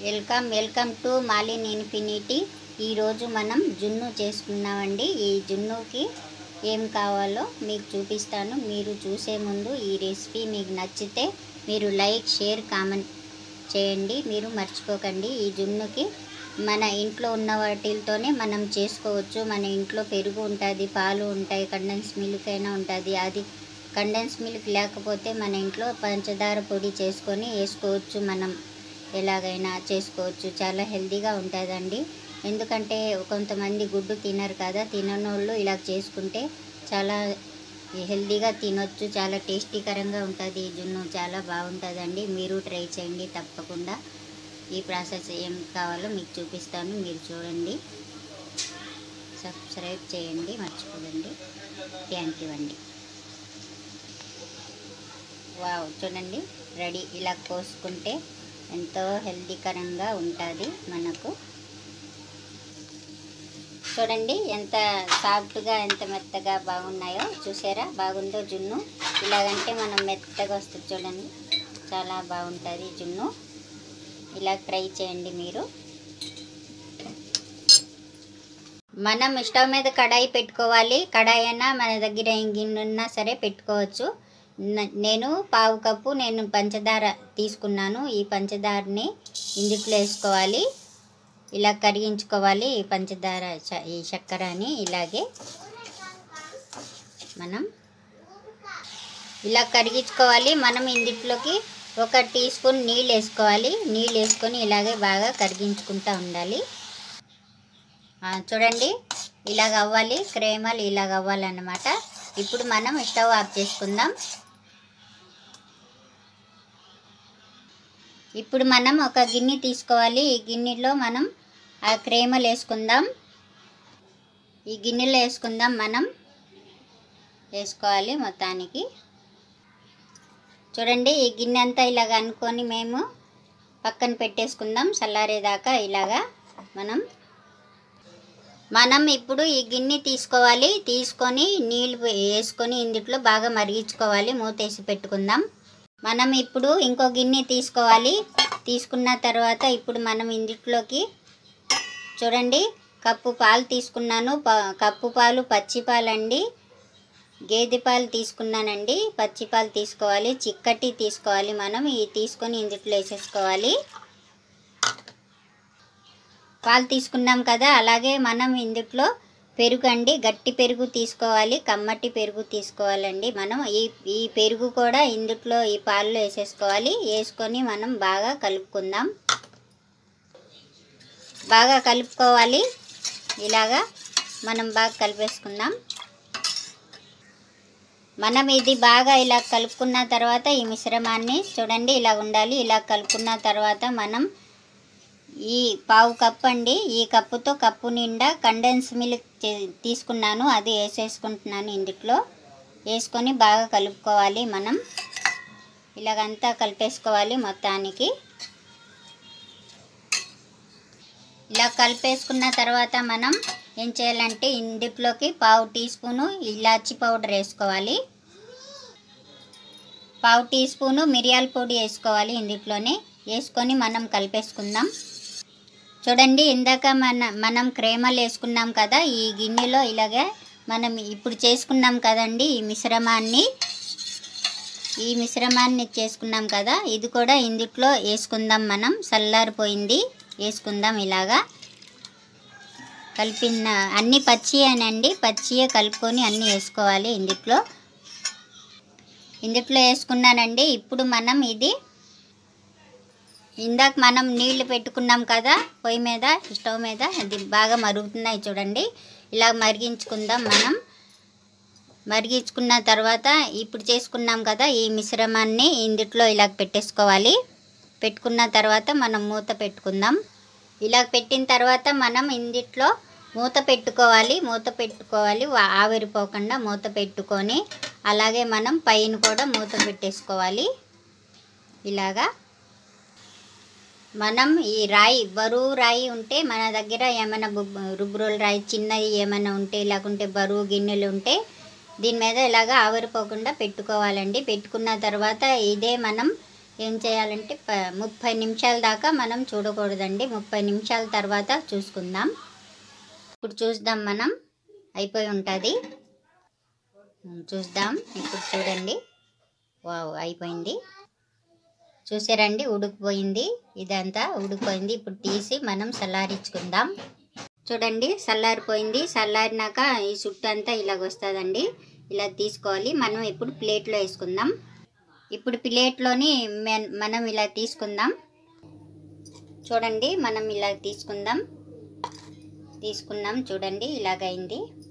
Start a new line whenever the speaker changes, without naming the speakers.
welcome welcome to మాలిన్ infinity ఈరోజు మనం జున్ను చేసుకున్నామండి ఈ జున్నుకి ఏం కావాలో మీకు చూపిస్తాను మీరు చూసే ముందు ఈ రెసిపీ మీకు నచ్చితే మీరు లైక్ షేర్ కామెంట్ చేయండి మీరు మర్చిపోకండి ఈ జున్నుకి మన ఇంట్లో ఉన్న వాటితోనే మనం చేసుకోవచ్చు మన ఇంట్లో పెరుగు ఉంటుంది పాలు ఉంటాయి కండెన్స్ మిల్క్ అయినా ఉంటుంది అది కండెన్స్ మిల్క్ లేకపోతే మన ఇంట్లో పంచదార పొడి చేసుకొని వేసుకోవచ్చు మనం ఎలాగైనా చేసుకోవచ్చు చాలా హెల్తీగా ఉంటుందండి ఎందుకంటే కొంతమంది గుడ్డు తినరు కదా తినని వాళ్ళు ఇలా చేసుకుంటే చాలా హెల్తీగా తినొచ్చు చాలా టేస్టీకరంగా ఉంటుంది ఈ జున్ను చాలా బాగుంటుందండి మీరు ట్రై చేయండి తప్పకుండా ఈ ప్రాసెస్ ఏం కావాలో మీకు చూపిస్తాను మీరు చూడండి సబ్స్క్రైబ్ చేయండి మర్చిపోదండి థ్యాంక్ యూ అండి వావ్ చూడండి రెడీ ఇలా కోసుకుంటే ఎంతో హెల్తీకరంగా ఉంటుంది మనకు చూడండి ఎంత సాఫ్ట్గా ఎంత మెత్తగా బాగున్నాయో చూసారా బాగుందో జున్ను ఇలాగంటే మనం మెత్తగా వస్తుంది చూడండి చాలా బాగుంటుంది జున్ను ఇలా ట్రై చేయండి మీరు మనం స్టవ్ మీద కడాయి పెట్టుకోవాలి కడాయి అయినా మన దగ్గర ఏం గిన్నె ఉన్నా సరే పెట్టుకోవచ్చు న- నేను పావు కప్పు నేను పంచదార తీసుకున్నాను ఈ పంచదారని ఇందుట్లో వేసుకోవాలి ఇలా కరిగించుకోవాలి ఈ పంచదార చ- ఈ చక్కెరని ఇలాగే మనం ఇలా కరిగించుకోవాలి మనం ఇందుట్లోకి ఒక టీ స్పూన్ నీళ్ళు వేసుకోవాలి నీళ్ళు వేసుకొని ఇలాగే బాగా కరిగించుకుంటూ ఉండాలి ఆ, చూడండి ఇలాగ అవ్వాలి క్రేమలు ఇలాగ అవ్వాలన్నమాట ఇప్పుడు మనం స్టవ్ ఆఫ్ చేసుకుందాం ఇప్పుడు మనం ఒక గిన్నె తీసుకోవాలి ఈ గిన్నెలో మనం ఆ క్రేమలు వేసుకుందాం ఈ గిన్నెలో వేసుకుందాం మనం వేసుకోవాలి మొత్తానికి చూడండి ఈ గిన్నె అంతా ఇలాగ అనుకొని మేము పక్కన పెట్టేసుకుందాం చల్లారేదాకా ఇలాగా మనం మనం ఇప్పుడు ఈ గిన్నె తీసుకోవాలి తీసుకొని నీళ్ళు వేసుకొని ఇందుట్లో బాగా మరిగించుకోవాలి మూతేసి పెట్టుకుందాం మనం ఇప్పుడు ఇంకో గిన్నె తీసుకోవాలి తీసుకున్న తర్వాత ఇప్పుడు మనం ఇందుట్లోకి చూడండి కప్పు పాలు తీసుకున్నాను ప- కప్పు పాలు పచ్చి పాలండి గేదె పాలు తీసుకున్నానండి పచ్చి పాలు తీసుకోవాలి చిక్కటి తీసుకోవాలి మనం ఇవి తీసుకొని ఇందుట్లో వేసేసుకోవాలి పాలు తీసుకున్నాం కదా అలాగే మనం ఇందుట్లో పెరుగు అండి గట్టి పెరుగు తీసుకోవాలి కమ్మటి పెరుగు తీసుకోవాలండి మనం ఈ ఈ పెరుగు కూడా ఇందుట్లో ఈ పాలలో వేసేసుకోవాలి వేసుకొని మనం బాగా కలుపుకుందాం బాగా కలుపుకోవాలి ఇలాగా మనం బాగా కలిపేసుకుందాం మనం ఇది బాగా ఇలా కలుపుకున్న తర్వాత ఈ మిశ్రమాన్ని చూడండి ఇలా ఉండాలి ఇలా కలుపుకున్న తర్వాత మనం ఈ పావు కప్పు అండి ఈ కప్పుతో కప్పు నిండా కండెన్స్ మిల్క్ చే- తీసుకున్నాను అది వేసేసుకుంటున్నాను ఇందుట్లో వేసుకొని బాగా కలుపుకోవాలి మనం ఇలాగంతా కలిపేసుకోవాలి మొత్తానికి ఇలా కలిపేసుకున్న తర్వాత మనం ఏం చేయాలంటే ఇందుట్లోకి పావు టీ స్పూను ఇలాచి పౌడర్ వేసుకోవాలి పావు టీ స్పూను మిరియాల పొడి వేసుకోవాలి ఇందుట్లోనే వేసుకొని మనం కలిపేసుకుందాం చూడండి ఇందాక మన మనం క్రేమలు వేసుకున్నాం కదా ఈ గిన్నెలో ఇలాగే మనం ఇప్పుడు చేసుకున్నాం కదండి ఈ మిశ్రమాన్ని ఈ మిశ్రమాన్ని చేసుకున్నాం కదా ఇది కూడా ఇందుట్లో వేసుకుందాం మనం చల్లారిపోయింది వేసుకుందాం ఇలాగా కలిపిన అన్ని పచ్చియేనండి పచ్చియే కలుపుకొని అన్నీ వేసుకోవాలి ఇందుట్లో ఇందుట్లో వేసుకున్నానండి ఇప్పుడు మనం ఇది ఇందాక మనం నీళ్లు పెట్టుకున్నాం కదా పొయ్యి మీద స్టవ్ మీద అది బాగా మరుగుతున్నాయి చూడండి ఇలా మరిగించుకుందాం మనం మరిగించుకున్న తర్వాత ఇప్పుడు చేసుకున్నాం కదా ఈ మిశ్రమాన్ని ఇందుట్లో ఇలా పెట్టేసుకోవాలి పెట్టుకున్న తర్వాత మనం మూత పెట్టుకుందాం ఇలా పెట్టిన తర్వాత మనం ఇందిట్లో మూత పెట్టుకోవాలి మూత పెట్టుకోవాలి వా- ఆవిరిపోకుండా మూత పెట్టుకొని అలాగే మనం పైన కూడా మూత పెట్టేసుకోవాలి ఇలాగా మనం ఈ రాయి బరువు రాయి ఉంటే మన దగ్గర ఏమైనా బుబ్- రుబ్బురోలు రాయి చిన్నది ఏమైనా ఉంటే లేకుంటే బరువు గిన్నెలు ఉంటే దీని మీద ఇలాగా ఆవిరిపోకుండా పెట్టుకోవాలండి పెట్టుకున్న తర్వాత ఇదే మనం ఏం చేయాలంటే ప ముప్పై నిమిషాల దాకా మనం చూడకూడదండి ముప్పై నిమిషాల తర్వాత చూసుకుందాం ఇప్పుడు చూద్దాం మనం అయిపోయి ఉంటుంది చూద్దాం ఇప్పుడు చూడండి వావ్ అయిపోయింది చూసారండి ఉడికిపోయింది ఇదంతా ఉడికిపోయింది ఇప్పుడు తీసి మనం చల్లారించుకుందాం చూడండి చల్లారిపోయింది చల్లారినాక ఈ చుట్టు అంతా ఇలాగ వస్తుందండి ఇలా తీసుకోవాలి మనం ఇప్పుడు ప్లేట్లో వేసుకుందాం ఇప్పుడు ప్లేట్లోని మెన్- మనం ఇలా తీసుకుందాం చూడండి మనం ఇలా తీసుకుందాం తీసుకున్నాం చూడండి ఇలాగైంది